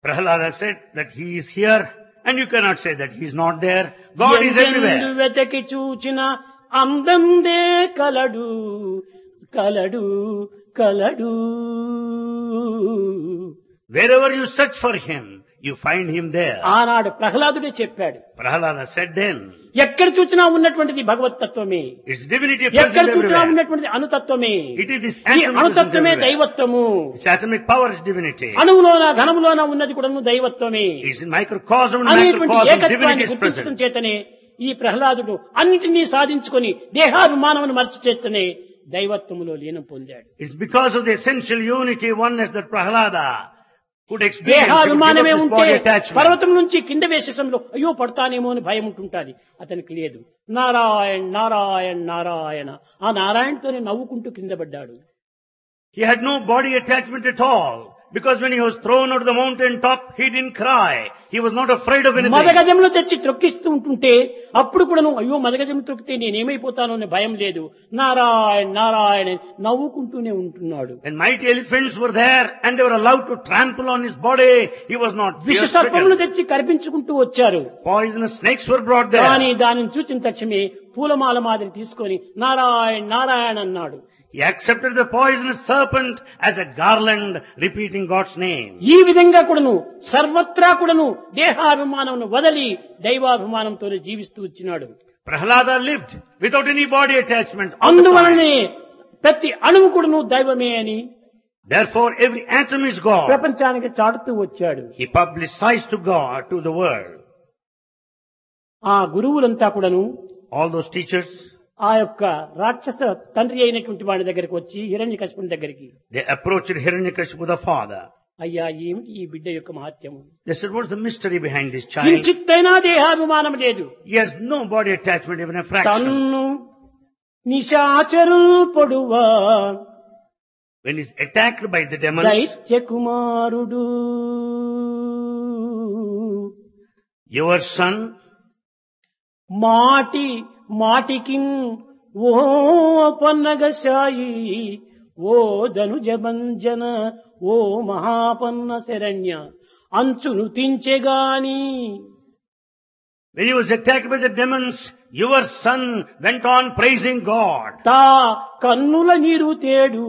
Prahlada said that he is here and you cannot say that he is not there. God is ఎందెందు everywhere. వెతకి చూచిన అందందే కలడు కలడు కలడు Wherever you search for him, you find him there. ఆనాడు ప్రహ్లాదుడే చెప్పాడు Prahlada said then, ఎక్కడ చూసినా ఉన్నటువంటిది భగవత్ తత్వమే it's divinity ఎక్కడ present చూసినా everywhere. ఉన్నటువంటిది అనుతత్వమే It is this ఈ atom which is అణుతత్వమే everywhere. దైవత్వము This atomic power is divinity. అణువులోన ఘనములోన ఉన్నది కూడా దైవత్వమే It's in microcosm and అనేటువంటి macrocosm. ఏకత్వాన్ని Divinity is గుర్తించడం present. చేతనే ఈ ప్రహ్లాదుడు అన్నిటినీ సాధించుకొని దేహాభిమానమును మర్చి చేతనే దైవత్వములో లీనం పొందాడు It's because of the essential unity, oneness that Prahlada could experience. He could give up దేహాభిమానమే his ఉంటే body attachment. పర్వతం నుంచి కింద వేసేసంలో అయ్యో పడతానేమో అని భయం ఉంటుంటాది అతనికి లేదు నారాయణ్ నారాయణ్ నారాయణ ఆ నారాయణతోనే నవ్వుకుంటూ కింద పడ్డాడు He had no body attachment at all. Because when he was thrown out of the mountain top, he didn't cry. He was not afraid of anything. మదగజంలో తెచ్చి త్రొక్కిస్తూ ఉంటుంటే అప్పుడు కూడా నువ్వు అయ్యో మదగజం త్రొక్కితే నేనేమైపోతానో అనే భయం లేదు నారాయణ్ నారాయణ అని నవ్వుకుంటూనే ఉంటున్నాడు When mighty elephants were there and they were allowed to trample on his body, he was not విష fear సర్పములు stricken. తెచ్చి కనిపించుకుంటూ వచ్చారు Poisonous snakes were brought కానీ there. దానిని చూసిన తక్షణమే పూలమాల మాదిరి తీసుకొని నారాయణ్ నారాయణ అన్నాడు He accepted the poisonous serpent as a garland, repeating God's name. ఈ విధంగా కూడాను సర్వత్రా కూడాను దేహాభిమానమును వదలి దైవాభిమానంతోనే జీవిస్తూ వచ్చినాడు Prahlada lived without any body attachment. all the time. అందువలనే ప్రతి అణువు కూడాను దైవమే అని Therefore, every atom is God. ప్రపంచానికి చాటుతూ వచ్చాడు He publicized to God, to the world. ఆ గురువులంతా కూడాను All those teachers, ఆ యొక్క రాక్షస తండ్రి అయినటువంటి వాడి దగ్గరికి వచ్చి హిరణ్య దగ్గరికి they approached Hiranyakashipu the father. అయ్యా ఏమిటి ఈ బిడ్డ యొక్క మహత్యము They said, what's the mystery behind this child? కించిత్తైనా దేహాభిమానం లేదు He has no body attachment, even a fraction. తన్ను నిశాచరు పొడువా When he's attacked by the demons, దైత్య కుమారుడు your son, మాటి మాటికి ఓ పన్నగశాయి ఓ ధనుజభంజన ఓ మహాపన్న Saranya అంచును తించెగాని when he was attacked by the demons, your son went on praising God. తా కన్నుల నీరు తేడు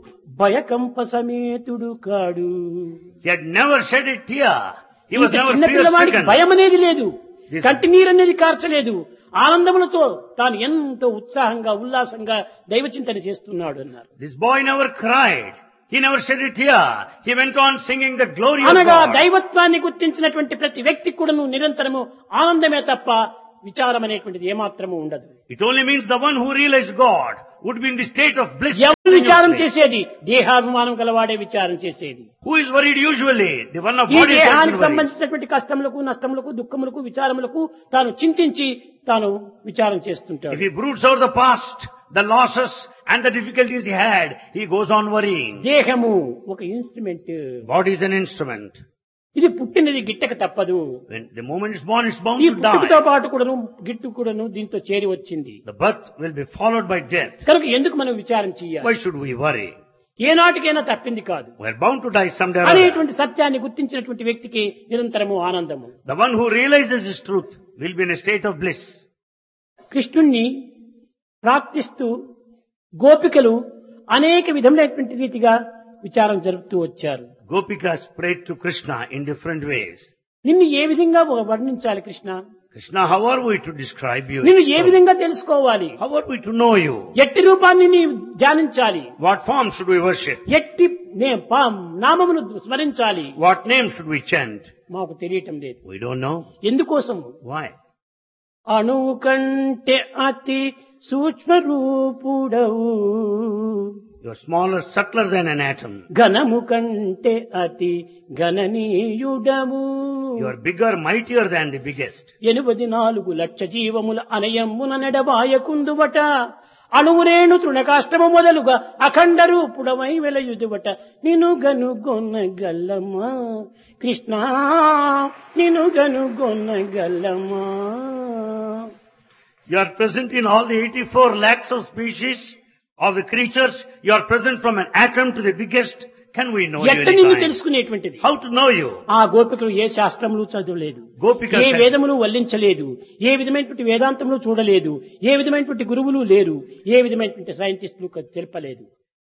భయకంప సమేతుడు కాడు He had never shed a tear. He was ఇంత never చిన్న fear పిల్లవాడికి stricken. భయం అనేది లేదు This- కంటి నీరు అనేది కార్చలేదు ఆనందములతో తాను ఎంతో ఉత్సాహంగా ఉల్లాసంగా దైవచింతన చేస్తున్నాడు అన్నారు This boy never cried. He never shed a tear. He went on singing the glory of అనగా God. దైవత్వాన్ని గుర్తించినటువంటి ప్రతి వ్యక్తి కూడాను నిరంతరము ఆనందమే తప్ప విచారం అనేటువంటిది ఏమాత్రము ఉండదు It only means the one who realized God would be in the state of bliss. ఎవరు విచారం continuously. చేసేది దేహాభిమానం గలవాడే విచారం చేసేది Who is worried usually? The one of ఈ body దేహానికి attachment worries. సంబంధించినటువంటి కష్టములకు నష్టములకు దుఃఖములకు విచారములకు తాను చింతించి తాను విచారం If చేస్తుంటాడు he broods over the past, the losses and the difficulties he had, he goes on worrying. దేహము ఒక instrument Body is an instrument. ఇది పుట్టినది గిట్టక తప్పదు When the moment is born, it's bound ఈ to పుట్టుకతో die. పాటు కూడాను గిట్టు కూడాను దీంతో చేరి వచ్చింది The birth will be followed by death. కనుక ఎందుకు మనం విచారం చేయాలి Why should we worry? ఏనాటికైనా తప్పింది కాదు We're bound to die someday or other. అనేటువంటి సత్యాన్ని గుర్తించినటువంటి వ్యక్తికి నిరంతరము ఆనందము The one who realizes this truth will be in a state of bliss. కృష్ణుణ్ణి ప్రార్థిస్తూ గోపికలు అనేక విధములైనటువంటి రీతిగా విచారం జరుపుతూ వచ్చారు Gopikas prayed to Krishna in different ways. నిన్ను ఏ విధంగా వర్ణించాలి Krishna Krishna, how are we to describe you? నిన్ను ఏ విధంగా తెలుసుకోవాలి How are we to know you? ఎట్టి రూపాన్ని నీ ధ్యానించాలి What form should we worship? ఎట్టి నే- పా- నామమును స్మరించాలి What name should we chant? మాకు తెలియటం లేదు We don't know. ఎందుకోసం Why? అణువు కంటే అతి సూక్ష్మ రూపుడవు You're smaller, subtler than an atom. ఘనము కంటే అతి గణనీయుడము You are bigger, mightier than the biggest. ఎనిమిది నాలుగు లక్ష జీవముల అనయమ్మున నెడబాయకుందువట అణువురేణు తృణకాష్టము మొదలుగా అఖండ రూపుడమై వెలయుదువట నిను గనుగొన్న గల్లమ్మా కృష్ణ నిను గనుగొన్న గల్లమ్మా You are present in all the 84 lakhs of species of the creatures. You are present from an atom to the biggest. can we know you ఎట్ట నిన్ను anytime? తెలుసుకునేటువంటిది How to know you? ఆ గోపికలు ఏ శాస్త్రములు చదవలేదు Gopika ఏ said- వేదములు వల్లించలేదు ఏ విధమైనటువంటి వేదాంతములు చూడలేదు ఏ విధమైనటువంటి గురువులు లేరు ఏ విధమైనటువంటి సైంటిస్టులు క- తెలుపలేదు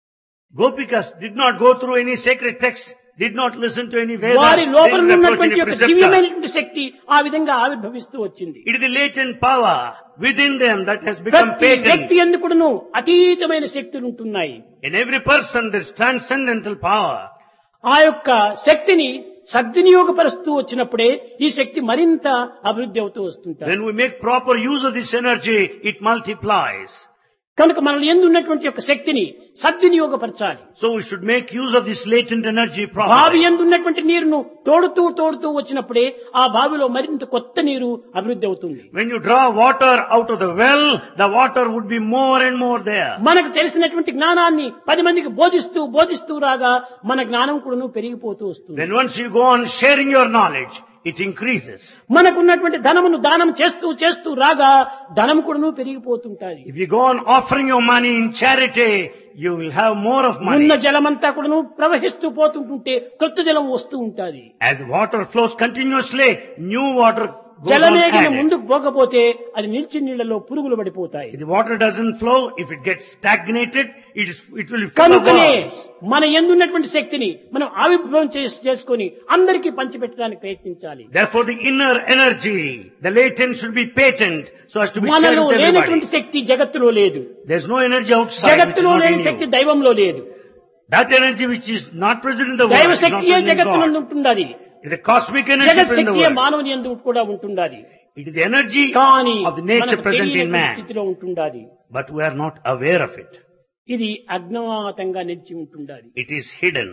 Gopikas did not go through any sacred text, did not listen to any Veda, వారి లోపల didn't approach ఉన్నటువంటి any యొక్క preceptor. దివ్యమైనటువంటి శక్తి ఆ విధంగా ఆవిర్భవిస్తూ వచ్చింది It is the latent power within them that has become ప్రతి patent. వ్యక్తి ఎందుకును అతీతమైన శక్తులు ఉంటున్నాయి In every person there is transcendental power. ఆ యొక్క శక్తిని సద్వినియోగపరుస్తూ వచ్చినప్పుడే ఈ శక్తి మరింత అభివృద్ధి అవుతూ వస్తుంటారు When we make proper use of this energy, it multiplies. కనుక మనలో ఎందు ఉన్నటువంటి యొక్క శక్తిని సద్వినియోగపరచాలి So we should make use of this latent energy బావి properly. ఎందు ఉన్నటువంటి నీరును తోడుతూ తోడుతూ వచ్చినప్పుడే ఆ బావిలో మరింత కొత్త నీరు అభివృద్ధి అవుతుంది When you draw water out of the well, the water would be more and more there. మనకు తెలిసినటువంటి జ్ఞానాన్ని పది మందికి బోధిస్తూ బోధిస్తూ రాగా మన జ్ఞానం కూడాను పెరిగిపోతూ వస్తుంది Then once you go on sharing your knowledge, it increases. మనకున్నటువంటి ధనమును దానం చేస్తూ చేస్తూ రాగా ధనం కూడాను పెరిగిపోతుంటాయి If you go on offering your money in charity, you will have more of money. ఉన్న జలమంతా కూడాను ప్రవహిస్తూ పోతుంటుంటే కొత్త జలం వస్తూ ఉంటాది As water flows continuously, new water goes on జలమేగిన added. ముందుకు పోకపోతే అది నిలిచి నీళ్లలో పురుగులు పడిపోతాయి If the water doesn't flow, if it gets stagnated, it, is, it will be full of కనుకనే worms. మన ఎందున్నటువంటి శక్తిని మనం ఆవిర్భవం చేసి- చేసుకొని అందరికీ పంచిపెట్టడానికి ప్రయత్నించాలి Therefore the inner energy, the latent should be patent so as to be shared మనలో with everybody. లేనటువంటి శక్తి జగత్తులో లేదు There's no energy outside which is జగత్తులో not లేని in శక్తి you. దైవంలో లేదు That energy which is not present in the world దైవ is not శక్తియే present in జగత్తులో God. ఉంటున్నది It's the cosmic energy జగత్ present in the శక్తియే world. మానవుని ఎందు కూడా ఉంటున్నది It is the energy కానీ of the nature మనకు present in తెలియనటువంటి man. స్థితిలో ఉంటుండాలి But we are not aware of it. ఇది అజ్ఞాతంగా నిలిచి ఉంటుండాలి It is hidden.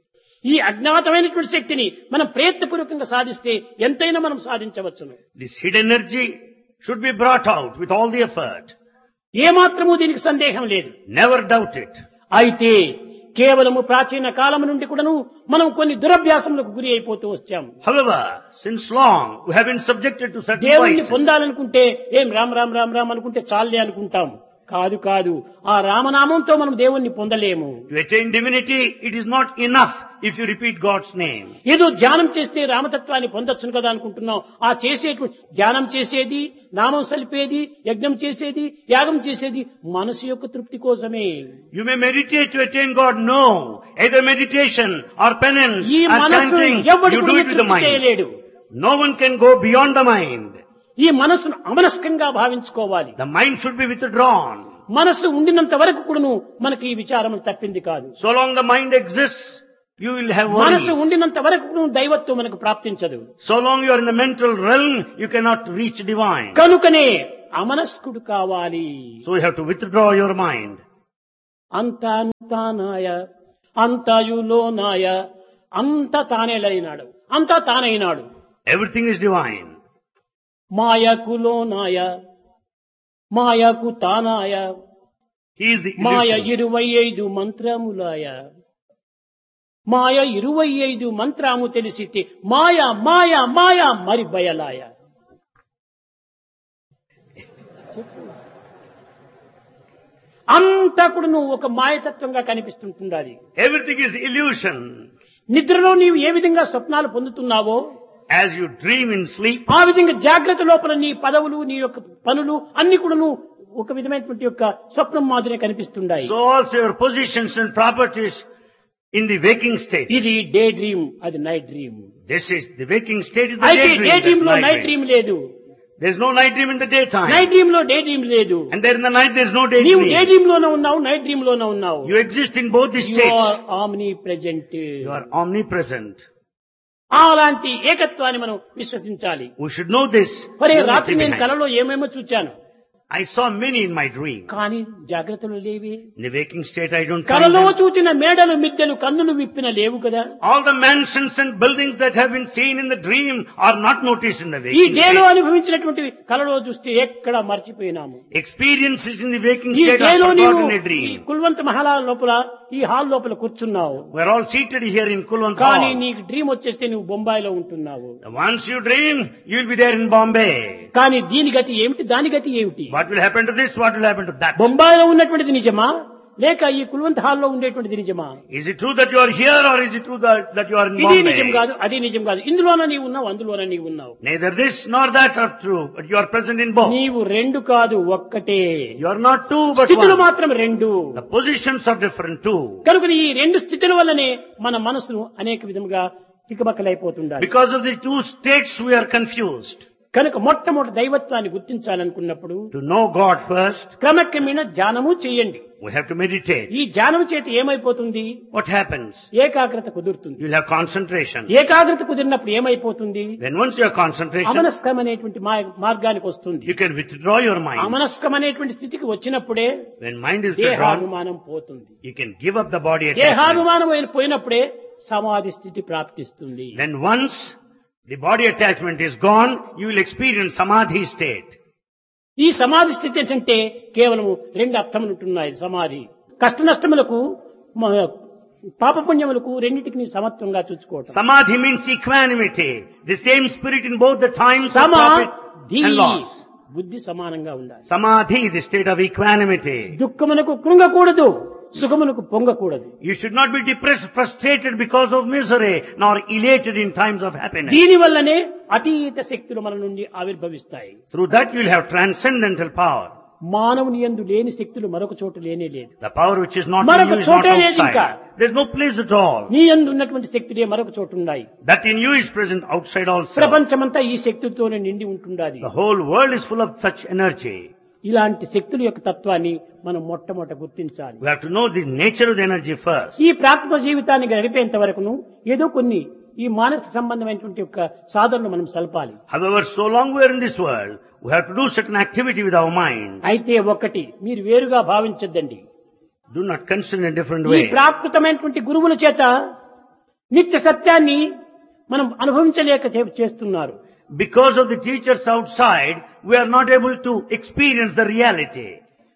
ఈ అజ్ఞాతమైనటువంటి శక్తిని మనం ప్రయత్నపూర్వకంగా సాధిస్తే ఎంతైనా మనం సాధించవచ్చును This hidden energy should be brought out with all the effort. ఏమాత్రము దీనికి సందేహం లేదు Never doubt it. అయితే కేవలము ప్రాచీన కాలం నుండి కూడాను మనం కొన్ని దురభ్యాసములకు గురి అయిపోతూ వచ్చాము However, since long, we have been subjected to certain దేవుణ్ణి vices. పొందాలనుకుంటే ఏం రామ్ రామ్ రామ్ రామ్ అనుకుంటే చాలే అనుకుంటాం కాదు కాదు ఆ రామనామంతో మనం దేవుణ్ణి పొందలేము To attain divinity, it is not enough if you repeat God's name. ఏదో ధ్యానం చేస్తే రామతత్వాన్ని పొందొచ్చును కదా అనుకుంటున్నాం ఆ చేసేటువంటి ధ్యానం చేసేది నామం సలిపేది యజ్ఞం చేసేది యాగం చేసేది మనసు యొక్క తృప్తి కోసమే You may meditate to attain God. No. Either meditation or penance ఈ or మనసు chanting, ఎవడు you do it with the తృప్తి mind. చేయలేడు No one can go beyond the mind. ఈ మనస్సును అమనస్కంగా భావించుకోవాలి The mind should be withdrawn. మనస్సు ఉండినంత వరకు కూడాను మనకి ఈ విచారం తప్పింది కాదు So long the mind exists, you will have మనస్సు worries. ఉండినంత వరకు కూడాను దైవత్వం మనకు ప్రాప్తించదు So long you are in the mental realm, you cannot reach divine. కనుకనే అమనస్కుడు కావాలి So you have to withdraw your mind. అంత అంతానాయ అంతయులోనాయ అంత తానేలైనాడు అంతా తానైనాడు Everything is divine. మాయకులోనాయ మాయకు తానాయ He is the Maya illusion. ఇరవై ఐదు మంత్రములాయ మాయ ఇరవై ఐదు మంత్రము తెలిసితే మాయ మాయ మాయ మరి బయలాయ చెప్పు. అంతా కూడా నువ్వు ఒక మాయతత్వంగా కనిపిస్తుంటుంది అది Everything is illusion. నిద్రలో నీవు ఏ విధంగా స్వప్నాలు పొందుతున్నావో As you dream in sleep, ఆ విధంగా జాగ్రత్త లోపల నీ పదవులు నీ యొక్క పనులు అన్ని కూడాను ఒక విధమైనటువంటి యొక్క స్వప్నం మాదిరే కనిపిస్తుండాయి so also your positions and properties in the waking state. ఇది డే డ్రీమ్ అది night dream This is the waking state is the అయితే daydream. డే that's డ్రీమ్ లో night నైట్ dream. డ్రీమ్ లేదు There's no night dream in the daytime. Night dream లో day dream లేదు And there in the night there's no నీవు day daydream. Dream లోనే ఉన్నావు night dream లోనే ఉన్నావు You exist in both the you states. Are omnipresent You are omnipresent. అలాంటి ఏకత్వాన్ని మనం విశ్వసించాలి We should know this. మరి Unity రాత్రి నేను behind. కలలో ఏమేమో చూచాను I saw many in my dream. కానీ జాగ్రత్తలు లేవి In the waking state I don't find కలలో them. చూచిన మేడలు మిద్దెలు కన్నులు విప్పిన లేవు కదా All the mansions and buildings that have been seen in the dream are not noticed in the ఈ waking డేలో state. అనుభవించినటువంటి కలలో చూస్తే ఎక్కడ మర్చిపోయినాము Experiences in the waking ఈ state are డేలో నీవు forgotten in a ఈ dream. కుల్వంత మహలా లోపల ఈ హాల్ లోపల కూర్చున్నావు We're all seated here in Kulwant కానీ Hall. నీకు డ్రీమ్ వచ్చేస్తే నువ్వు బొంబాయిలో ఉంటున్నావు Once you dream, you'll be there in Bombay. కానీ దీని గతి ఏమిటి దాని గతి ఏమిటి What will happen to this? What will happen to that? బొంబాయిలో ఉన్నటువంటిది నిజమా లేక ఈ కుల్వంత్ హాల్లో ఉండేటువంటిది నిజమా Is it true that you are here or is it true that, that you are in ఇది నిజం Bombay? కాదు అది నిజం కాదు ఇందులోన నీవు ఉన్నావు అందులోన నీవు ఉన్నావు Neither this nor that are true, but you are present in both. నీవు రెండు కాదు ఒక్కటే You are not two but స్థితులు one. మాత్రం రెండు The positions are different too. కనుక ఈ రెండు స్థితుల వల్లనే మన మనసును అనేక విధముగా తికమకలైపోతుండాలి Because of the two states we are confused. కనుక మొట్టమొదటి దైవత్వాన్ని గుర్తించాలనుకున్నప్పుడు To know God first, క్రమక్రమేణ ధ్యానము చేయండి we have to meditate. ఈ ధ్యానం చేత ఏమైపోతుంది What happens? ఏకాగ్రత కుదురుతుంది You'll have concentration. ఏకాగ్రత కుదిరినప్పుడు ఏమైపోతుంది Then once you have concentration, అమనస్కం అనేటువంటి మా- మార్గానికి వస్తుంది you can withdraw your mind. అమనస్కం అనేటువంటి స్థితికి వచ్చినప్పుడే When mind is withdrawn, దేహాభిమానం పోతుంది you can give up the body attachment. దేహాభిమానం అయిన పోయినప్పుడే సమాధి స్థితి ప్రాప్తిస్తుంది Then once the body attachment is gone, you will experience samadhi state. ఈ సమాధి స్థితి ఏంటంటే కేవలం రెండు అర్థములు ఉంటున్నాయి సమాధి కష్ట నష్టములకు మ- పాపపుణ్యములకు రెండింటికి సమత్వంగా చూసుకోవటం Samadhi means equanimity. The same spirit in both the times of సమాధి profit and loss. బుద్ధి సమానంగా ఉండాలి Samadhi, the state of equanimity. దుఃఖమునకు కృంగకూడదు సుఖమునకు పొంగకూడదు You should not be depressed, frustrated because of misery, nor elated in times of happiness. దీని వల్లనే అతీత శక్తులు మన నుండి ఆవిర్భవిస్తాయి Through that you will have transcendental power. మానవుని యందు లేని శక్తులు మరొక చోటు లేనే లేదు The power which is not in మరొక you is not చోటే లేదు ఇంకా. outside. There's no place at all. నీ యందు ఉన్నటువంటి శక్తులే మరొక చోటు ఉన్నాయి That in you is present outside also. ప్రపంచమంతా ఈ శక్తితోనే నిండి ఉంటుండాలి The whole world is full of such energy. ఇలాంటి శక్తుల యొక్క తత్వాన్ని మనం మొట్టమొదట గుర్తించాలి We have to know the nature of the energy first. ఈ ప్రాకృత జీవితాన్ని గడిపేంత వరకును ఏదో కొన్ని ఈ మానసిక సంబంధమైనటువంటి యొక్క సాధనలు మనం సల్పాలి However, so long we are in this world, we have to do certain activity with our mind. అయితే ఒకటి మీరు వేరుగా భావించద్దండి Do not consider in a different ఈ way. ప్రాకృతమైనటువంటి గురువుల చేత నిత్య సత్యాన్ని మనం అనుభవించలేక చే- చేస్తున్నారు Because of the teachers outside, we are not able to experience the reality.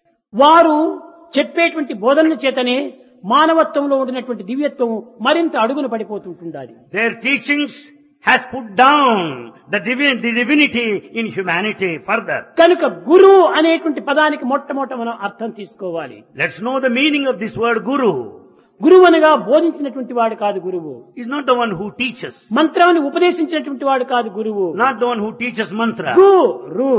వారు చెప్పేటువంటి బోధనల చేతనే మానవత్వంలో ఉండినటువంటి దివ్యత్వం మరింత అడుగున పడిపోతుంటుండాలి Their teachings has put down the, divi- the divinity in humanity further. కనుక గురువు అనేటువంటి పదానికి మొట్టమొదట మనం అర్థం తీసుకోవాలి Let's know the meaning of this word guru. గురువు అనగా బోధించినటువంటి వాడు కాదు గురువు Is not the one who teaches, మంత్రాన్ని ఉపదేశించినటువంటి వాడు కాదు గురువు not the one who teaches mantra. Guru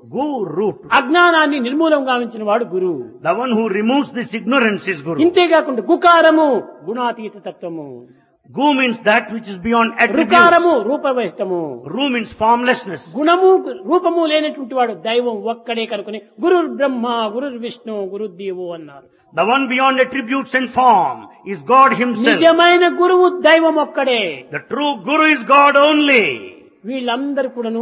Guru. అజ్ఞానాన్ని నిర్మూలం గావించిన వాడు గురువు The one who removes this ignorance is guru. ఇంతేకాకుండా గుకారము గుణాతీత తత్వము Gu means that which is beyond attributes. రుకారము రూపవహితము Ru means formlessness. గుణము రూపము లేనటువంటి వాడు దైవం ఒక్కడే కనుకొని గురు బ్రహ్మ గురు విష్ణు గురుదేవు అన్నారు The one beyond attributes and form is God himself. నిజమైన గురువు దైవం ఒక్కడే The true guru is God only. వీళ్ళందరూ కూడాను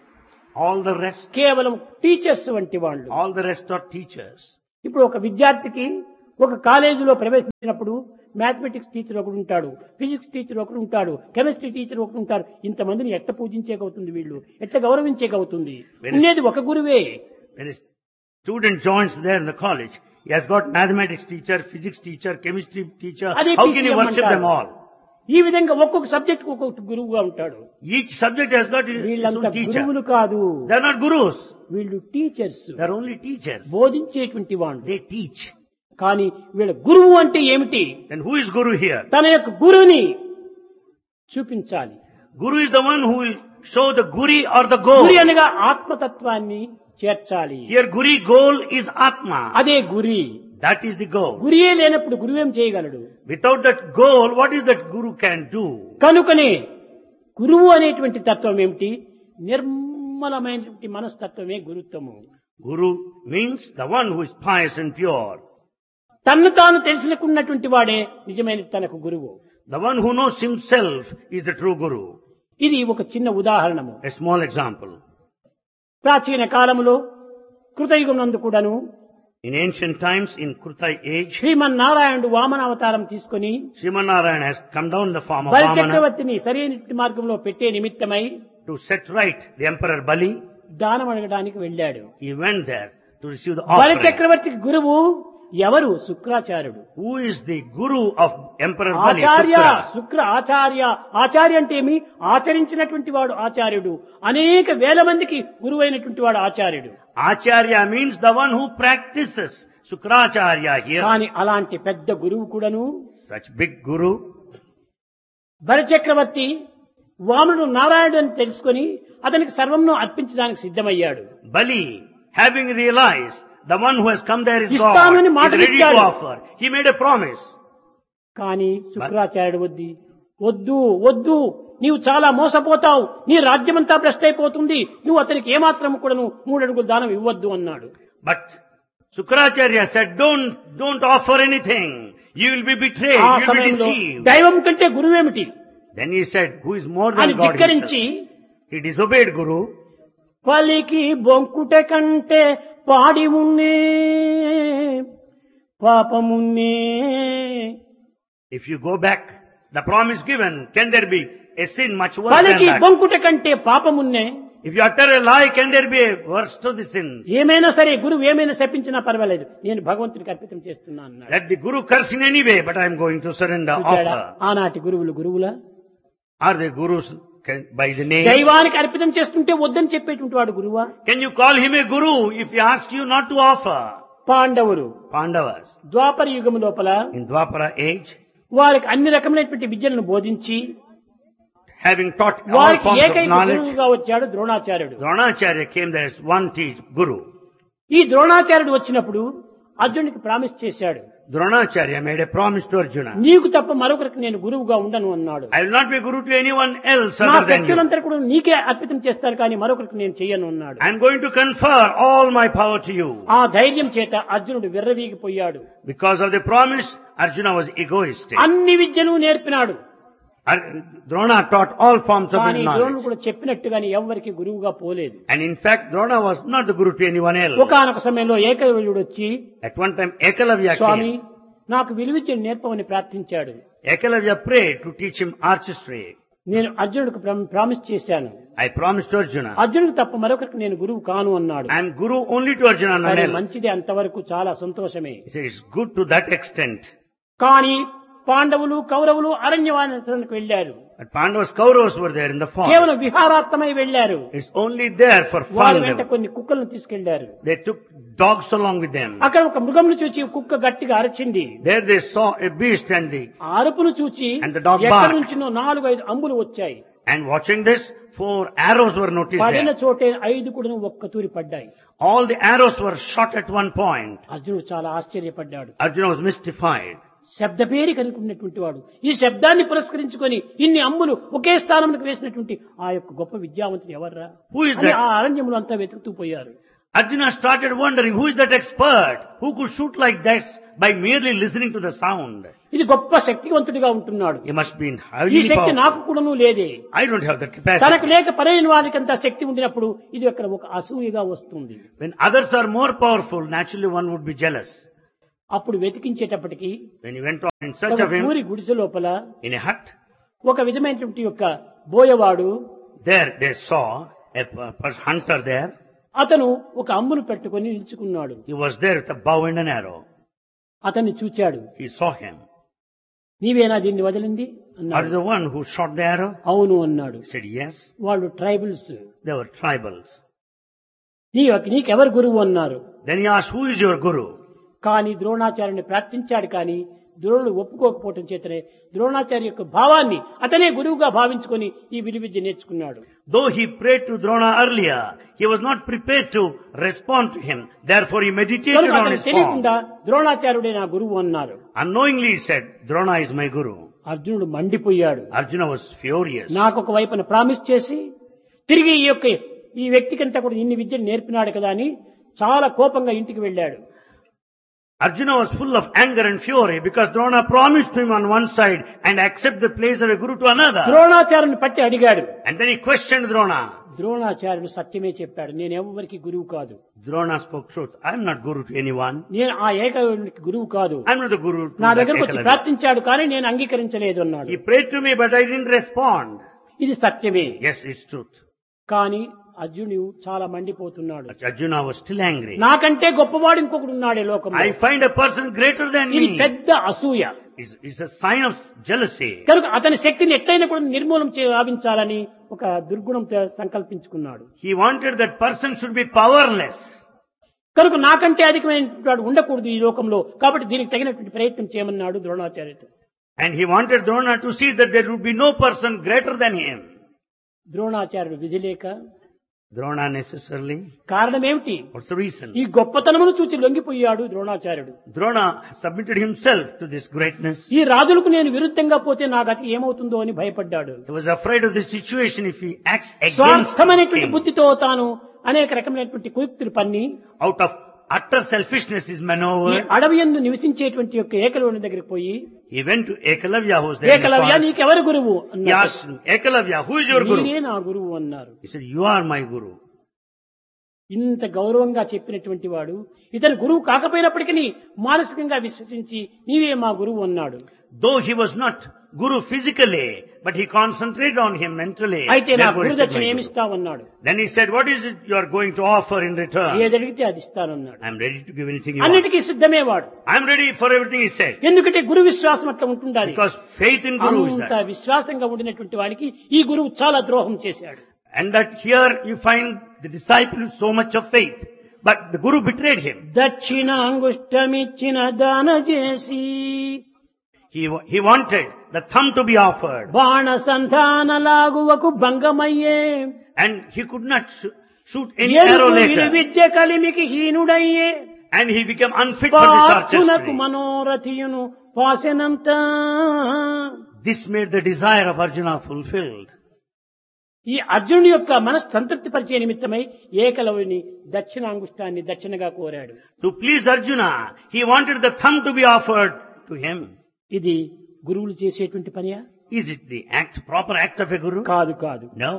All the rest, కేవలం టీచర్స్ వంటి వాళ్ళు all the rest are teachers. ఇప్పుడు ఒక విద్యార్థికి ఒక కాలేజీలో ప్రవేశించినప్పుడు మ్యాథమెటిక్స్ టీచర్ ఒకడు ఉంటాడు ఫిజిక్స్ టీచర్ ఒకడు ఉంటాడు కెమిస్ట్రీ టీచర్ ఒకడు ఉంటాడు ఇంతమందిని ఎట్ట పూజించేకవుతుంది వీళ్ళు ఎట్ట గౌరవించేకవుతుంది Very- ఉండేది ఒక గురువే When a student joins there in the college, he has got mathematics teacher, physics teacher, chemistry teacher. అదే How can you PCM worship them అంటారు. all? ఈ విధంగా ఒక్కొక్క సబ్జెక్ట్ ఒక్కొక్క గురువుగా ఉంటాడు Each subject has got his his వీళ్ళంతా own teacher. గురువులు కాదు They are not gurus. వీళ్ళు teachers They are only teachers. బోధించేటువంటి వాళ్ళు They teach. కానీ వీళ్ళ గురువు అంటే ఏమిటి Then who is guru here? తన యొక్క గురువుని చూపించాలి Guru is the one who will show the guri or the goal. గురి అనగా ఆత్మతత్వాన్ని చేర్చాలి Here guri goal is Atma. అదే గురి That is the goal. గురియే లేనప్పుడు గురువేం చేయగలడు Without that goal, what is that guru can do? కనుకనే గురువు అనేటువంటి తత్వం ఏమిటి నిర్మలమైనటువంటి మనస్తత్వమే గురుత్వము Guru means the one who is pious and pure. తన్ను తాను తెలిసినకున్నటువంటి వాడే నిజమైన తనకు గురువు The one who knows himself is the true guru. ఇది ఒక చిన్న ఉదాహరణము A small example. ప్రాచీన కాలములో కృతయుగం నందు కూడాను In ancient times, in Krutai age, శ్రీమన్నారాయణుడు వామన అవతారం తీసుకొని Srimanarayan has come down in the form of బలి Vamana చక్రవర్తిని సరైన మార్గంలో పెట్టే నిమిత్తమై to set right the emperor Bali. దానం అడగడానికి వెళ్ళాడు He went there to receive the బలి offering. చక్రవర్తికి గురువు ఎవరు శుక్రాచార్యుడు Who is the guru of Emperor Bali? Acharya Shukra. శుక్ర ఆచార్య ఆచార్య అంటే ఏమి ఆచరించినటువంటి వాడు ఆచార్యుడు అనేక వేల మందికి గురువైనటువంటి వాడు ఆచార్యుడు Acharya means the one who practices. Sukracharya here, కానీ అలాంటి పెద్ద గురువు కూడాను such big guru, భరచక్రవర్తి వామనుడు నారాయణుడు అని తెలుసుకొని అతనికి సర్వంను అర్పించడానికి సిద్ధమయ్యాడు Bali, having realized the one who has come there is God, ఇస్తానని is మాట ready to ఇచ్చాడు. offer. He made a promise. కానీ శుక్రాచార్యుడు వద్ది వద్దు వద్దు నీవు చాలా మోసపోతావు నీ రాజ్యమంతా భ్రష్ట అయిపోతుంది నువ్వు అతనికి ఏమాత్రం కూడా నువ్వు మూడడుగులు దానం ఇవ్వద్దు అన్నాడు But Sukracharya said, don't, don't offer anything. You will be betrayed, ఆ you will be సమయంలో deceived. దైవం కంటే గురువేమిటి Then he said, who is more అని than God ధిక్కరించి himself? He disobeyed Guru. పలికి బొంకుట కంటే పాడి ఉన్నే పాపమున్నే If you go back, the promise given, can there be a sin much worse than పలికి that? బొంకుట కంటే పాపమున్నే If you utter a lie, can there be a worse to the sin? ఏమైనా సరే గురువు ఏమైనా శపించినా పర్వాలేదు నేను భగవంతుడికి అర్పితం చేస్తున్నా అన్నాడు Let the Guru curse in any way, but I am going to surrender, చూచాడా? offer. ఆనాటి గురువులు గురువులా Are they Gurus can, by the name? దైవానికి అర్పితం చేస్తుంటే వద్దని చెప్పేటువంటి వాడు గురువా Can you call him a Guru if he asks you not to offer? పాండవులు Pandavas. ద్వాపర యుగం లోపల In Dwapara age, వారికి అన్ని రకమైనటువంటి విద్యలను బోధించి having taught all వారికి forms of ఏకైక knowledge, గురువుగా వచ్చాడు ద్రోణాచార్యుడు Dronacharya came there as one teach Guru. ఈ ద్రోణాచార్యుడు వచ్చినప్పుడు అర్జునుడికి ప్రామిస్ చేశాడు Dronacharya made a promise to Arjuna. నీకు తప్ప మరొకరికి నేను గురువుగా ఉండను అన్నాడు I will not be Guru to anyone else నా other than you. శక్తులంతా కూడా నీకే అర్పితం చేస్తారు కానీ మరొకరికి నేను చెయ్యను అన్నాడు I am going to confer all my power to you. ఆ ధైర్యం చేత అర్జునుడు విర్రవీగిపోయాడు Because of the promise, Arjuna was egoistic. అన్ని విద్యను నేర్పినాడు Ar- Drona taught all forms of కానీ his ద్రోణుడు knowledge. కూడా చెప్పినట్టుగానే ఎవరికి గురువుగా పోలేదు And in fact, Drona was not the Guru to anyone else. ఒకనొక సమయంలో ఏకలవ్యుడు వచ్చి At one time, Ekalavya Swamy came. నాకు విలువించిన నేర్పమని ప్రార్థించాడు Ekalavya prayed to teach him artistry. నేను అర్జునుడికి ప్రా- ప్రామిస్ చేశాను I promised to Arjuna. అర్జునుడికి తప్ప మరొకరికి నేను గురువు కాను అన్నాడు I am Guru only to Arjuna, none సరే else. మంచిది అంతవరకు చాలా సంతోషమే He said, it's good to that extent. కానీ పాండవులు కౌరవులు అరణ్యవానికి వెళ్లారు But Pandavas, Kauravas were there in the forest. కేవలం విహారార్థమై వెళ్లారు It's only there for వారి fun. వెంట They, కొన్ని కుక్కలను తీసుకెళ్లారు they took dogs along with them. అక్కడ ఒక మృగంను చూచి కుక్క గట్టిగా అరచింది There they saw a beast and the, ఆ అరుపును చూచి And the dog ఎక్కడి barked. నుంచినో నాలుగు ఐదు అంబులు వచ్చాయి and watching this, four arrows were noticed పడిన there. చోటే ఐదు కూడా ఒక్క తూరి పడ్డాయి All the arrows were shot at one point. అర్జునుడు చాలా ఆశ్చర్యపడ్డాడు Arjuna was mystified. శబ్దపేరి కనుక్కున్నటువంటి వాడు ఈ శబ్దాన్ని పురస్కరించుకొని ఇన్ని అంబులు ఒకే స్థానంలోకి వేసినటువంటి ఆ యొక్క గొప్ప విద్యావంతుడు ఎవర్రా Who is అని that? ఆ అరణ్యములు అంతా వెతుకుతూ పోయారు Arjuna started wondering, who is that expert who could shoot like that by merely listening to the sound? ఇది గొప్ప శక్తివంతుడిగా ఉంటున్నాడు He must be in ఈ highly శక్తి నాకు powerful. కూడాను లేదే I don't have that తనకు capacity. లేక పరైన వారికి అంత శక్తి ఉండినప్పుడు ఇది అక్కడ ఒక అసూయగా వస్తుంది When others are more powerful, naturally one would be jealous. అప్పుడు వెతికించేటప్పటికి When he went on in search ఒక of him ఊరి గుడిసె లోపల in a hut, ఒక విధమైనటువంటి యొక్క బోయవాడు there they saw a p- p- hunter there. అతను ఒక అంబును పెట్టుకొని నిలుచుకున్నాడు He was there with a bow and an arrow. అతన్ని చూచాడు He saw him. నీవేనా దీన్ని వదిలింది Are అన్నాడు you the one who shot the arrow? అవును అన్నాడు He said, yes. వాళ్ళు ట్రైబల్స్ They were tribals. నీ నీకెవరు గురువు అన్నారు Then he asked, who is your guru? కానీ ద్రోణాచార్యుని ప్రార్థించాడు కానీ ద్రోణుడు ఒప్పుకోకపోవటం చేతనే ద్రోణాచార్య యొక్క భావాన్ని అతనే గురువుగా భావించుకొని ఈ విలువిద్య నేర్చుకున్నాడు Though he prayed to Drona earlier, he was not prepared to respond to him. Therefore he meditated కనుక on అతను his తెలియకుండా form. ద్రోణాచార్యుడే నా గురువు అన్నారు Unknowingly he said, Drona is my guru. అర్జునుడు మండిపోయాడు Arjuna was furious. నాకు ఒక వైపున ప్రామిస్ చేసి తిరిగి ఈ యొక్క ఈ వ్యక్తికంతా కూడా ఇన్ని విద్యలు నేర్పినాడు కదా అని చాలా కోపంగా ఇంటికి వెళ్ళాడు Arjuna was full of anger and fury because Drona promised him on one side and accept the place of a guru to another. ద్రోణాచార్యుని పట్టి అడిగాడు And then he questioned Drona. ద్రోణాచార్యుడు సత్యమే చెప్పాడు నేను ఎవరికి గురువు కాదు Drona spoke truth. I am not guru to anyone. నేను ఆ ఏకైక గురువు కాదు I am not the guru to నా that దగ్గరకు వచ్చి Ekalavya. ప్రార్థించాడు కానీ నేను అంగీకరించలేదు అన్నాడు He prayed to me but I didn't respond. ఇది సత్యమే Yes, it's truth. కానీ అర్జునుడు చాలా మండిపోతున్నాడు But Arjuna was still angry. నాకంటే గొప్పవాడు ఇంకొకడు ఉన్నాడే లోకంలో I find a person greater than ఇది me. పెద్ద అసూయ It's, it's a sign of jealousy. కనుక అతని శక్తిని ఎట్లయినా కూడా నిర్మూలం చే లాభించాలని ఒక దుర్గుణంతో సంకల్పించుకున్నాడు He wanted that person should be powerless. కనుక నాకంటే అధికమైనటువంటి వాడు ఉండకూడదు ఈ లోకంలో కాబట్టి దీనికి తగినటువంటి ప్రయత్నం చేయమన్నాడు ద్రోణాచార్యతో And he wanted Drona to see that there would be no person greater than him. ద్రోణాచార్యుడు విధి లేక Drona necessarily. కారణం ఏమిటి What's the reason? ఈ గొప్పతనమును చూచి లొంగిపోయాడు ద్రోణాచార్యుడు Drona submitted himself to this greatness. ఈ రాజులకు నేను విరుద్ధంగా పోతే నా గతి ఏమవుతుందో అని భయపడ్డాడు He was afraid of the situation if he acts against స్వార్థమైనటువంటి him. బుద్ధితో తాను అనేక రకమైనటువంటి కుయుక్తులు పన్ని Out of utter selfishness is ఈ maneuver. అడవి యందు నివసించేటువంటి యొక్క ఏకలవుని దగ్గరికి పోయి He went to Ekalavya who was there in the Eklavya forest. నీకెవరు గురువు He అన్నారు asked him, Ekalavya, who is your guru? మీరే నా గురువు అన్నారు He said, you are my guru. ఇంత గౌరవంగా చెప్పినటువంటి వాడు ఇతను గురువు కాకపోయినప్పటికీ మానసికంగా విశ్వసించి నీవే మా గురువు అన్నాడు Though he was not guru physically, but he concentrated on him mentally. అయితే నా Therefore he గురు said, దక్షిణ "My guru." ఏమిస్తావన్నాడు Then he said, what is it you are going to offer in return? ఏది అడిగితే అది ఇస్తానన్నాడు I'm ready to give anything you want. అన్నిటికీ సిద్ధమే వాడు I'm ready for everything he said. ఎందుకంటే గురు విశ్వాసం అట్లా ఉంటుండాలి Because faith in guru is అంత that. విశ్వాసంగా ఉండినటువంటి వాడికి ఈ గురువు చాలా ద్రోహం చేశాడు And that here you find the disciple with so much of faith. But the guru betrayed him. దక్షిణ అంగుష్టమిచ్చిన దాన చేసి He, wa- he wanted the thumb to be offered. బాణ సంధాన లాగువకు భంగమయ్యే And he could not sh- shoot any arrow ఎరుపు విలు later. Vidya కలిమికి హీనుడయ్యే And he became unfit for this పార్థునకు archery. మనోరథియును పాసెనంత This made the desire of Arjuna fulfilled. ఈ అర్జునుడి యొక్క మనసు సంతృప్తి పరిచే నిమిత్తమై ఏకలవుని దక్షిణాంగుష్టాన్ని దక్షిణగా కోరాడు To please Arjuna, he wanted the thumb to be offered to him. ఇది గురువులు చేసేటువంటి పనియా Is it the act, proper act of a guru? కాదు కాదు No.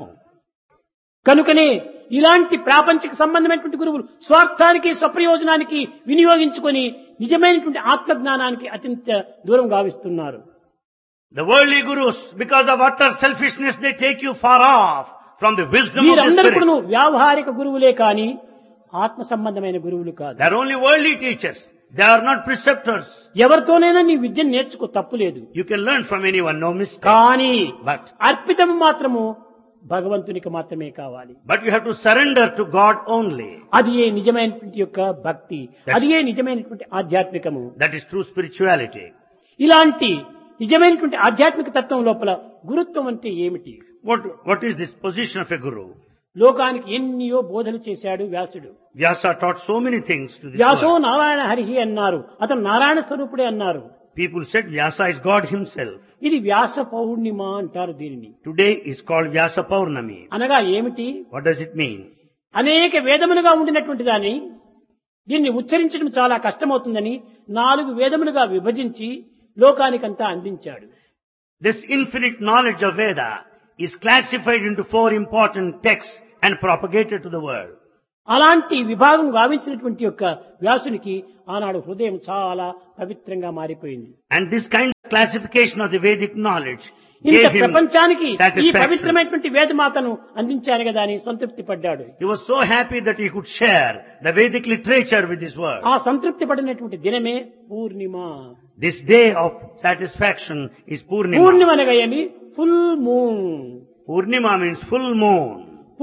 కనుకనే ఇలాంటి ప్రాపంచిక సంబంధమైనటువంటి గురువులు స్వార్థానికి స్వప్రయోజనానికి వినియోగించుకొని నిజమైనటువంటి ఆత్మజ్ఞానానికి అత్యంత దూరం గావిస్తున్నారు The worldly gurus, because of utter selfishness, they take you far off from the wisdom of the వీరందరూ spirit. కూడా వ్యావహారిక గురువులే కాని ఆత్మ సంబంధమైన గురువులు కాదు They are only worldly teachers. They are not preceptors. ఎవరితోనైనా నీ విద్యను నేర్చుకో తప్పులేదు You can learn from anyone, no mistake. కానీ But, అర్పితం మాత్రము భగవంతునికి మాత్రమే కావాలి but you have to surrender to God only. అది ఏ నిజమైనటువంటి యొక్క భక్తి అది ఏ నిజమైనటువంటి ఆధ్యాత్మికము That is true spirituality. ఇలాంటి నిజమైనటువంటి ఆధ్యాత్మిక తత్వం లోపల గురుత్వం అంటే ఏమిటి What, what is this position of a guru? లోకానికి ఎన్నియో బోధలు చేశాడు వ్యాసుడు Vyasa taught so many things to this వ్యాసో world. Narayana హరిహి అన్నారు అతను నారాయణ స్వరూపుడే అన్నారు People said Vyasa is God himself. ఇది వ్యాస పౌర్ణిమ అంటారు దీనిని Today is called Vyasa Paurnami. అనగా ఏమిటి What does it mean? అనేక వేదములుగా ఉండినటువంటి దాన్ని దీన్ని ఉచ్చరించడం చాలా కష్టమవుతుందని నాలుగు వేదములుగా విభజించి లోకానికంతా అందించాడు This infinite knowledge of Veda is classified into four important texts and propagated to the world. అలాంటి విభాగం గావించినటువంటి యొక్క వ్యాసునికి ఆనాడు హృదయం చాలా పవిత్రంగా మారిపోయింది And this kind of classification of the Vedic knowledge ఇంత gave him ప్రపంచానికి ఈ satisfaction. పవిత్రమైనటువంటి వేదమాతను అందించాను కదా అని సంతృప్తి పడ్డాడు He was so happy that he could share the Vedic literature with this world. ఆ సంతృప్తి పడినటువంటి దినమే పూర్ణిమ This day of satisfaction is Purnima. Purnima అనగా ఏమి full moon Purnima means full moon.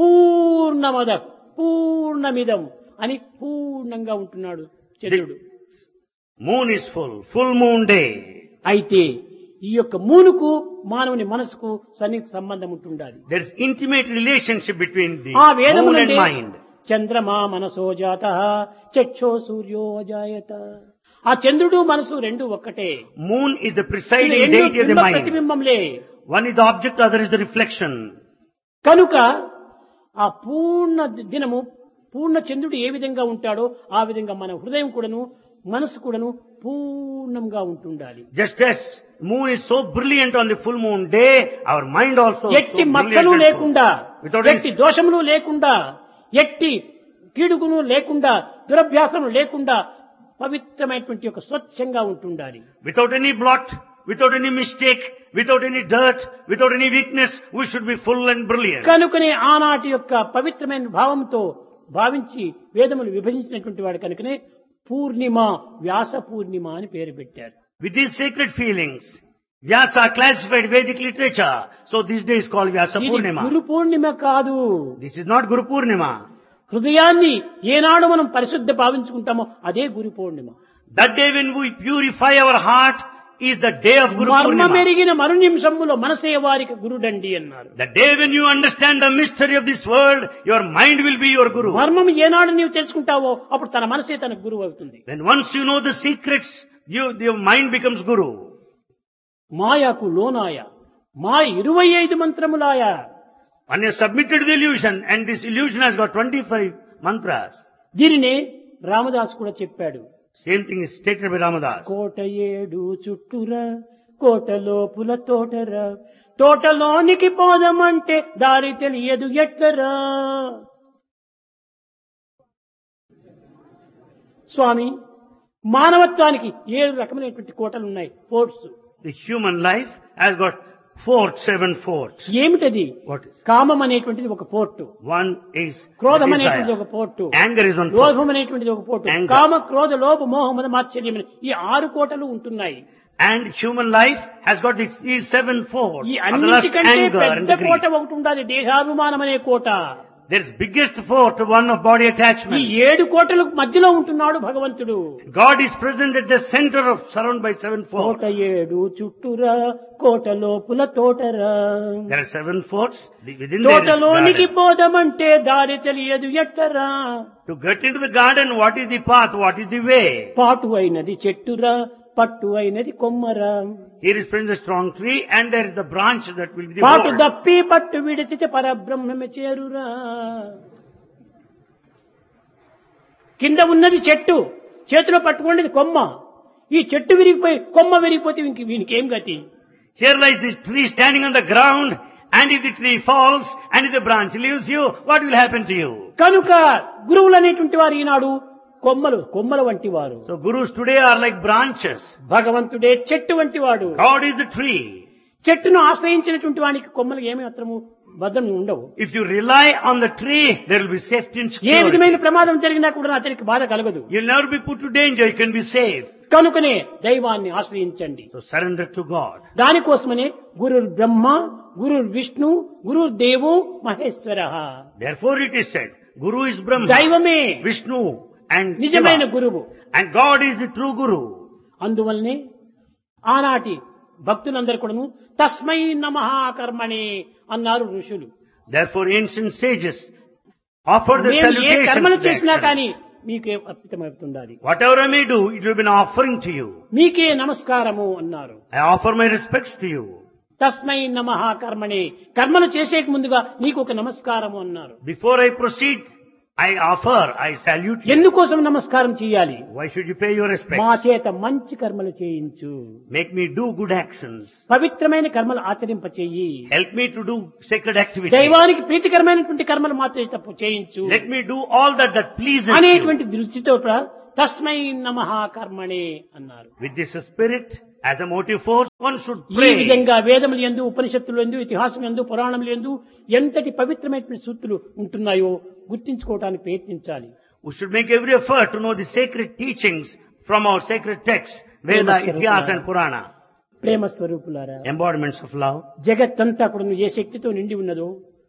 పూర్ణమద పూర్ణమిదం అని పూర్ణంగా ఉంటున్నాడు చంద్రుడు Moon is full. Full moon day. అయితే ఈ యొక్క మూనుకు మానవుని మనసుకు సన్నిహిత సంబంధం ఉంటుండాలి There is intimate relationship between the ఆ moon and వేదములంటే mind. చంద్రమా మనసో జాత చక్షో సూర్యో అజాయత ఆ చంద్రుడు మనసు రెండు ఒక్కటే Moon is the ఇవి presiding రెండు deity of the బింబ mind. ప్రతిబింబంలే One is the object, other is the reflection. కనుక ఆ పూర్ణ దినము పూర్ణ చంద్రుడు ఏ విధంగా ఉంటాడో ఆ విధంగా మన హృదయం కూడాను మనసు కూడాను పూర్ణంగా ఉంటుండాలి Just as moon is so brilliant on the full moon day, our mind also so ఎట్టి brilliant మచ్చలు and full. లేకుండా Without any- ఎట్టి దోషములు లేకుండా ఎట్టి కీడుగును లేకుండా దురభ్యాసము లేకుండా పవిత్రమైనటువంటి ఒక స్వచ్ఛంగా ఉంటుండాలి Without any blot, without any mistake, without any dirt, without any weakness, we should be full and brilliant. కనుకనే ఆనాటి యొక్క పవిత్రమైన భావంతో భావించి వేదములు విభజించినటువంటి వాడు కనుకనే పూర్ణిమ వ్యాస పూర్ణిమ అని పేరు పెట్టారు With these sacred feelings, Vyasa classified Vedic literature. So this day is called Vyasa ఇది Purnima. గురు పూర్ణిమ కాదు This is not Guru Purnima. హృదయాన్ని ఏనాడు మనం పరిశుద్ధ భావించుకుంటామో అదే గురు పౌర్ణిమ That day when we purify our heart is the day of Guru మర్మ Purnima. మెరిగిన మరు నిమిషములో మనసే వారికి గురుడండి అన్నారు The day when you understand the mystery of this world, your mind will be your Guru. మర్మం ఏనాడు నీవు తెలుసుకుంటావో అప్పుడు తన మనసే తన గురువు అవుతుంది When once you know the secrets, you, your mind becomes Guru. మాయకు లోనాయ మాయ ఇరవై ఐదు మంత్రములాయ One has submitted the illusion and this illusion has got 25 mantras. దీనినే రామదాస్ కూడా చెప్పాడు Same thing is stated by Ramadas. కోట ఏడు చుట్టురా కోట లోపుల తోటరా తోటలోనికి పోదామంటే దారి తెలియదు ఎట్లరా స్వామి మానవత్వానికి ఏడు రకమైనటువంటి కోటలు ఉన్నాయి forts The human life has got forts, seven forts. ఏమిటది What is? కామం అనేటువంటిది ఒక పోర్టు One is క్రోధం అనేటువంటిది desire. ఒక port Anger is one fort. లోభం అనేటువంటిది ఒక పోటు Anger. కామ క్రోధ లోభ మోహం మాత్సర్యం ఈ ఆరు కోటలు ఉంటున్నాయి And human life has got these, these seven forts. ఈ Of the lust, అన్నిటికంటే anger and పెద్ద the కోట greed. ఒకటి ఉండాలి దేహాభిమానం అనే కోట There's biggest fort, one of body ఈ attachment. ఏడు కోటలకు మధ్యలో ఉంటున్నాడు భగవంతుడు God is present at the center of, surrounded by seven Kota forts. ఏడు చుట్టురా కోట లోపుల తోటరా There are seven forts. The- Within there is తోటలోనికి garden. పోదామంటే దారి తెలియదు ఎట్టరా To get into the garden, what is the path? What is the way? పాటు అయినది చెట్టురా పట్టు అయినది కొమ్మరా Here is present a strong tree and there is the branch that will be the పాటు board. దప్పి పట్టు విడిచితే పరబ్రహ్మమే చేరురా కింద ఉన్నది చెట్టు చేతిలో పట్టుకున్నది కొమ్మ ఈ చెట్టు విరిగిపోయి కొమ్మ విరిగిపోతే ఇంక వీనికి ఏం గతి Here lies this tree standing on the ground and if the tree falls and if the branch leaves you, what will happen to you? కనుక గురువులు అనేటువంటి వారు ఈనాడు కొమ్మలు కొమ్మల వంటి వారు So gurus today are like branches. భగవంతుడే చెట్టు వంటి వాడు God is the tree. చెట్టును ఆశ్రయించినటువంటి వానికి కొమ్మలు ఏమి మాత్రము భద్రం ఉండవు If you rely on the tree, there will be safety and A security. విధమైన ప్రమాదం జరిగినా కూడా అతనికి బాధ కలగదు You'll never be put to danger. You can be safe. కనుకనే దైవాన్ని ఆశ్రయించండి So surrender to God. దానికోసమనే గురు బ్రహ్మ గురు విష్ణు గురు దేవు Maheshwara Therefore it is said, Guru is Brahma, దైవమే Vishnu and నిజమైన Shiva. గురువు And God is the true Guru. అందువల్లనే ఆనాటి భక్తులందరూ కూడాను తస్మై నమ కర్మణి అన్నారు ఋషులు Therefore ancient sages offer the మేము ఏ salutations. కర్మలు to the చేసినా excellence. కానీ మీకే అర్పితమవుతుండాలి Whatever I may do, it will be an offering to you. మీకే నమస్కారము అన్నారు I offer my respects to you. తస్మై నమ కర్మణి కర్మలు చేసేక ముందుగా నీకు ఒక నమస్కారము అన్నారు Before I proceed, I offer, I salute you. ఎందుకోసం నమస్కారం చేయాలి Why should you pay your respect? మా చేత మంచి కర్మలు చేయించు Make me do good actions. పవిత్రమైన కర్మలు ఆచరింప చెయ్యి Help me to do sacred activities. దైవానికి ప్రీతికరమైనటువంటి కర్మలు మాత్రమే తప్పు చేయించు Let me do all that that pleases you. అనేటువంటి దృష్టితో ప్ర- తస్మై నమ కర్మణే అన్నారు With this spirit as a motive force, one should ఈ pray. విధంగా వేదములు ఎందు ఉపనిషత్తులు ఎందు ఇతిహాసం ఎందు పురాణములు ఎందు ఎంతటి పవిత్రమైనటువంటి సూక్తులు ఉంటున్నాయో గుర్తించుకోవడానికి ప్రయత్నించాలి We should make every effort to know the sacred teachings from our sacred texts, Veda, Yes, Itihas sir. and Purana. ప్రేమ స్వరూపులారా Embodiments of love. జగత్తంతా కూడా ఏ శక్తితో నిండి ఉన్నదో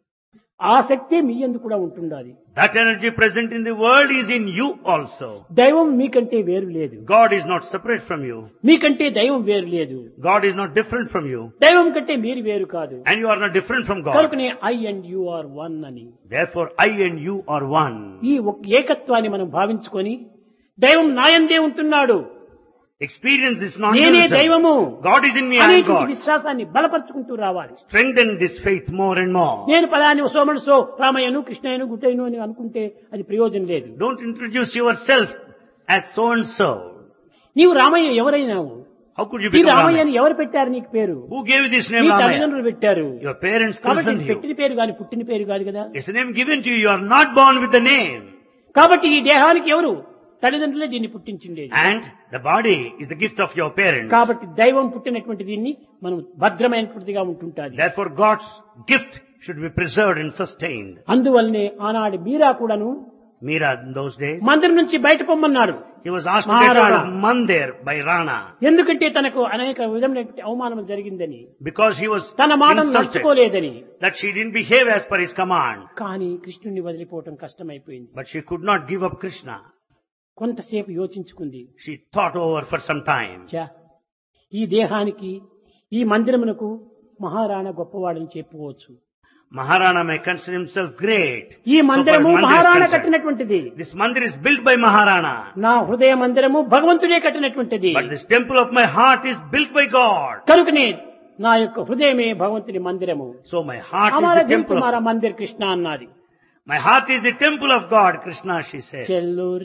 ఆ శక్తే మీ ఎందు కూడా ఉంటుండాలి That energy present in the world is in you also. దైవం మీకంటే వేరు లేదు God is not separate from you. మీకంటే దైవం వేరు లేదు God is not different from you. దైవం కంటే మీరు వేరు కాదు And you are not different from God. కనుకనే I and you are one అని Therefore, I and you are one. ఈ ఒక ఏకత్వాన్ని మనం భావించుకొని దైవం నాయందే ఉంటున్నాడు Experience this నేనే non-dualism. దైవము God is in me, I am అనేటువంటి God. విశ్వాసాన్ని బలపరుచుకుంటూ రావాలి Strengthen this faith more and more. నేను పలాని సోమడు సో రామయ్యను కృష్ణయ్యను గుట్టయ్యను అని అనుకుంటే అది ప్రయోజనం లేదు Don't introduce yourself as so and so. నీవు రామయ్య ఎవరైనావు How could you ఈ become రామయ్య Ramaya? అని ఎవరు పెట్టారు నీకు పేరు Who gave you this నీ name Ramaya? తల్లిదండ్రులు పెట్టారు Your parents కాబట్టి christened ఇది you. పెట్టిన పేరు కాదు పుట్టిన పేరు కాదు కదా It's a name given to you. You are not born with the name. కాబట్టి ఈ దేహానికి ఎవరు తల్లిదండ్రులే దీన్ని పుట్టించిండేది And the body is the gift of your parents. కాబట్టి దైవం పుట్టినటువంటి దీన్ని మనం భద్రమైనటువంటిదిగా ఉంటుంటాది Therefore God's gift should be preserved and sustained. అందువల్లనే ఆనాడు మీరా కూడాను Meera in those days, మందిరం నుంచి బయట పొమ్మన్నాడు He was asked to get out Maharana. of Mandir by Rana ఎందుకంటే తనకు అనేక విధమైనటువంటి అవమానం జరిగిందని because he was తన మాటను insulted నడుచుకోలేదని that she didn't behave as per his command. కానీ కృష్ణుని వదిలిపోవటం కష్టమైపోయింది But she could not give up Krishna. కొంతసేపు యోచించుకుంది She thought over for some time. ఛా, ఈ దేహానికి ఈ మందిరమునకు మహారాణా గొప్పవాడని చెప్పుకోవచ్చు Maharana may consider himself great. ఈ So far మందిరము as mandir is Maharana concerned. కట్టినటువంటిది This mandir is built by Maharana. నా హృదయ మందిరము భగవంతుడే కట్టినటువంటిది But this temple of my heart is built by God. కనుకనే నా యొక్క హృదయమే భగవంతుని మందిరము So my heart హమారా is the Dil temple తుమారా of, Mandir Krishna అన్నది my heart is the temple of God, Krishna, she said. Chelluru